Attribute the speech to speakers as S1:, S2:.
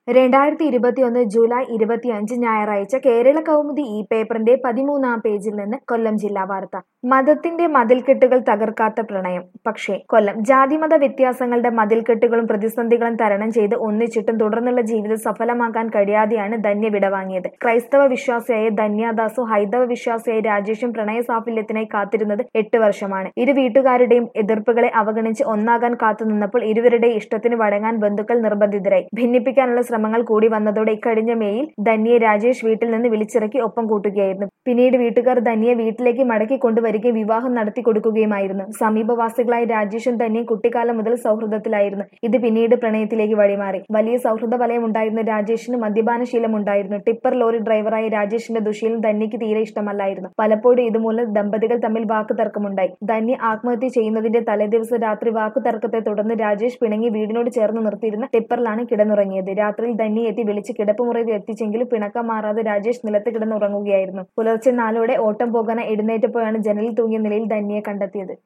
S1: രണ്ടായിരത്തി ഇരുപത്തിയൊന്ന് ജൂലൈ ഇരുപത്തിയഞ്ച് ഞായറാഴ്ച കേരള കൗമുദി ഈ പേപ്പറിന്റെ പതിമൂന്നാം പേജിൽ നിന്ന് കൊല്ലം ജില്ലാ വാർത്ത മതത്തിന്റെ മതിൽക്കെട്ടുകൾ തകർക്കാത്ത പ്രണയം പക്ഷേ കൊല്ലം ജാതിമത വ്യത്യാസങ്ങളുടെ മതിൽക്കെട്ടുകളും പ്രതിസന്ധികളും തരണം ചെയ്ത് ഒന്നിച്ചിട്ടും തുടർന്നുള്ള ജീവിതം സഫലമാക്കാൻ കഴിയാതെയാണ് ധന്യ വിടവാങ്ങിയത് ക്രൈസ്തവ വിശ്വാസിയായ ധന്യാദാസും ഹൈന്ദവ വിശ്വാസിയായ രാജേഷും പ്രണയ സാഫല്യത്തിനായി കാത്തിരുന്നത് എട്ട് വർഷമാണ് ഇരു വീട്ടുകാരുടെയും എതിർപ്പുകളെ അവഗണിച്ച് ഒന്നാകാൻ കാത്തുനിന്നപ്പോൾ ഇരുവരുടെയും ഇഷ്ടത്തിന് വഴങ്ങാൻ ബന്ധുക്കൾ നിർബന്ധിതരായി ഭിന്നിപ്പിക്കാനുള്ള ശ്രമങ്ങൾ കൂടി വന്നതോടെ ഇക്കഴിഞ്ഞ മേയിൽ ധന്യയെ രാജേഷ് വീട്ടിൽ നിന്ന് വിളിച്ചിറക്കി ഒപ്പം കൂട്ടുകയായിരുന്നു പിന്നീട് വീട്ടുകാർ ധന്യയെ വീട്ടിലേക്ക് മടക്കി കൊണ്ടുവരികയും വിവാഹം നടത്തി കൊടുക്കുകയുമായിരുന്നു സമീപവാസികളായ രാജേഷും ധന്യയും കുട്ടിക്കാലം മുതൽ സൗഹൃദത്തിലായിരുന്നു ഇത് പിന്നീട് പ്രണയത്തിലേക്ക് വഴിമാറി വലിയ സൗഹൃദ വലയം ഉണ്ടായിരുന്ന രാജേഷിന് മദ്യപാനശീലം ഉണ്ടായിരുന്നു ടിപ്പർ ലോറി ഡ്രൈവറായ രാജേഷിന്റെ ദുശീലം ധന്യയ്ക്ക് തീരെ ഇഷ്ടമല്ലായിരുന്നു പലപ്പോഴും ഇതുമൂലം ദമ്പതികൾ തമ്മിൽ വാക്ക് തർക്കമുണ്ടായി ധന്യ ആത്മഹത്യ ചെയ്യുന്നതിന്റെ തലേദിവസം രാത്രി വാക്കു തർക്കത്തെ തുടർന്ന് രാജേഷ് പിണങ്ങി വീടിനോട് ചേർന്ന് നിർത്തിയിരുന്ന ടിപ്പറിലാണ് കിടന്നുറങ്ങിയത് രാത്രിയിൽ ധന്യ എത്തി വിളിച്ച് കിടപ്പുമുറിയിൽ എത്തിച്ചെങ്കിലും പിണക്കം മാറാതെ രാജേഷ് നിലത്ത് കിടന്നുറങ്ങുകയായിരുന്നു പുലർച്ചെ നാലോടെ ഓട്ടം പോകാൻ എഴുന്നേറ്റപ്പോഴാണ് ജനലിൽ തൂങ്ങിയ നിലയിൽ ധന്യയെ കണ്ടെത്തിയത്